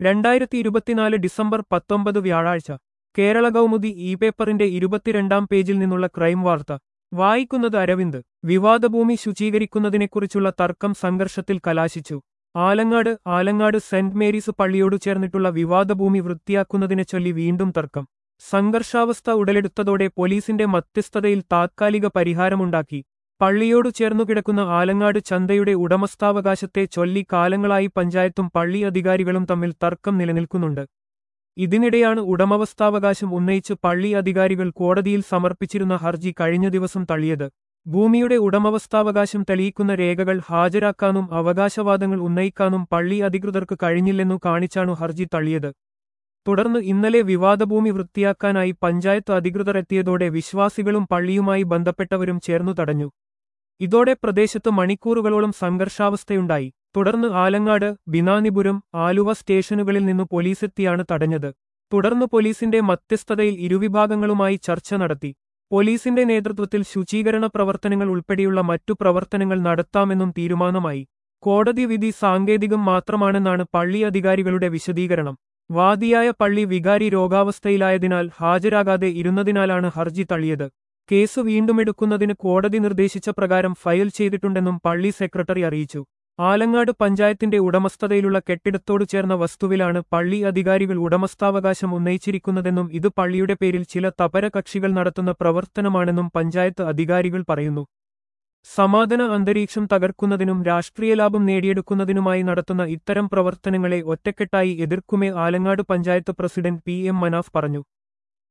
രണ്ടായിരത്തി ഇരുപത്തിനാല് ഡിസംബർ പത്തൊമ്പത് വ്യാഴാഴ്ച കേരള കൗമുദി ഇ പേപ്പറിന്റെ ഇരുപത്തിരണ്ടാം പേജിൽ നിന്നുള്ള ക്രൈം വാർത്ത വായിക്കുന്നത് അരവിന്ദ് വിവാദഭൂമി ശുചീകരിക്കുന്നതിനെക്കുറിച്ചുള്ള തർക്കം സംഘർഷത്തിൽ കലാശിച്ചു ആലങ്ങാട് ആലങ്ങാട് സെന്റ് മേരീസ് പള്ളിയോടു ചേർന്നിട്ടുള്ള വിവാദഭൂമി വൃത്തിയാക്കുന്നതിനെ ചൊല്ലി വീണ്ടും തർക്കം സംഘർഷാവസ്ഥ ഉടലെടുത്തതോടെ പോലീസിന്റെ മധ്യസ്ഥതയിൽ താത്കാലിക പരിഹാരമുണ്ടാക്കി പള്ളിയോടു ചേർന്നുകിടക്കുന്ന ആലങ്ങാട് ചന്തയുടെ ഉടമസ്ഥാവകാശത്തെ ചൊല്ലി കാലങ്ങളായി പഞ്ചായത്തും പള്ളി അധികാരികളും തമ്മിൽ തർക്കം നിലനിൽക്കുന്നുണ്ട് ഇതിനിടെയാണ് ഉടമവസ്ഥാവകാശം ഉന്നയിച്ച് പള്ളി അധികാരികൾ കോടതിയിൽ സമർപ്പിച്ചിരുന്ന ഹർജി കഴിഞ്ഞ ദിവസം തള്ളിയത് ഭൂമിയുടെ ഉടമവസ്ഥാവകാശം തെളിയിക്കുന്ന രേഖകൾ ഹാജരാക്കാനും അവകാശവാദങ്ങൾ ഉന്നയിക്കാനും പള്ളി അധികൃതർക്ക് കഴിഞ്ഞില്ലെന്നു കാണിച്ചാണു ഹർജി തള്ളിയത് തുടർന്ന് ഇന്നലെ വിവാദഭൂമി വൃത്തിയാക്കാനായി പഞ്ചായത്ത് അധികൃതർ എത്തിയതോടെ വിശ്വാസികളും പള്ളിയുമായി ബന്ധപ്പെട്ടവരും ചേർന്നു തടഞ്ഞു ഇതോടെ പ്രദേശത്ത് മണിക്കൂറുകളോളം സംഘർഷാവസ്ഥയുണ്ടായി തുടർന്ന് ആലങ്ങാട് ബിനാനിപുരം ആലുവ സ്റ്റേഷനുകളിൽ നിന്നു പോലീസെത്തിയാണ് തടഞ്ഞത് തുടർന്ന് പോലീസിന്റെ മധ്യസ്ഥതയിൽ ഇരുവിഭാഗങ്ങളുമായി ചർച്ച നടത്തി പോലീസിന്റെ നേതൃത്വത്തിൽ ശുചീകരണ പ്രവർത്തനങ്ങൾ ഉൾപ്പെടെയുള്ള മറ്റു പ്രവർത്തനങ്ങൾ നടത്താമെന്നും തീരുമാനമായി കോടതി വിധി സാങ്കേതികം മാത്രമാണെന്നാണ് പള്ളി അധികാരികളുടെ വിശദീകരണം വാദിയായ പള്ളി വികാരി രോഗാവസ്ഥയിലായതിനാൽ ഹാജരാകാതെ ഇരുന്നതിനാലാണ് ഹർജി തള്ളിയത് കേസ് വീണ്ടുമെടുക്കുന്നതിന് കോടതി നിർദ്ദേശിച്ച പ്രകാരം ഫയൽ ചെയ്തിട്ടുണ്ടെന്നും പള്ളി സെക്രട്ടറി അറിയിച്ചു ആലങ്ങാട് പഞ്ചായത്തിന്റെ ഉടമസ്ഥതയിലുള്ള കെട്ടിടത്തോടു ചേർന്ന വസ്തുവിലാണ് പള്ളി അധികാരികൾ ഉടമസ്ഥാവകാശം ഉന്നയിച്ചിരിക്കുന്നതെന്നും ഇത് പള്ളിയുടെ പേരിൽ ചില തപര കക്ഷികൾ നടത്തുന്ന പ്രവർത്തനമാണെന്നും പഞ്ചായത്ത് അധികാരികൾ പറയുന്നു സമാധാന അന്തരീക്ഷം തകർക്കുന്നതിനും രാഷ്ട്രീയ ലാഭം നേടിയെടുക്കുന്നതിനുമായി നടത്തുന്ന ഇത്തരം പ്രവർത്തനങ്ങളെ ഒറ്റക്കെട്ടായി എതിർക്കുമേ Alangad panchayat president P M Manaf പറഞ്ഞു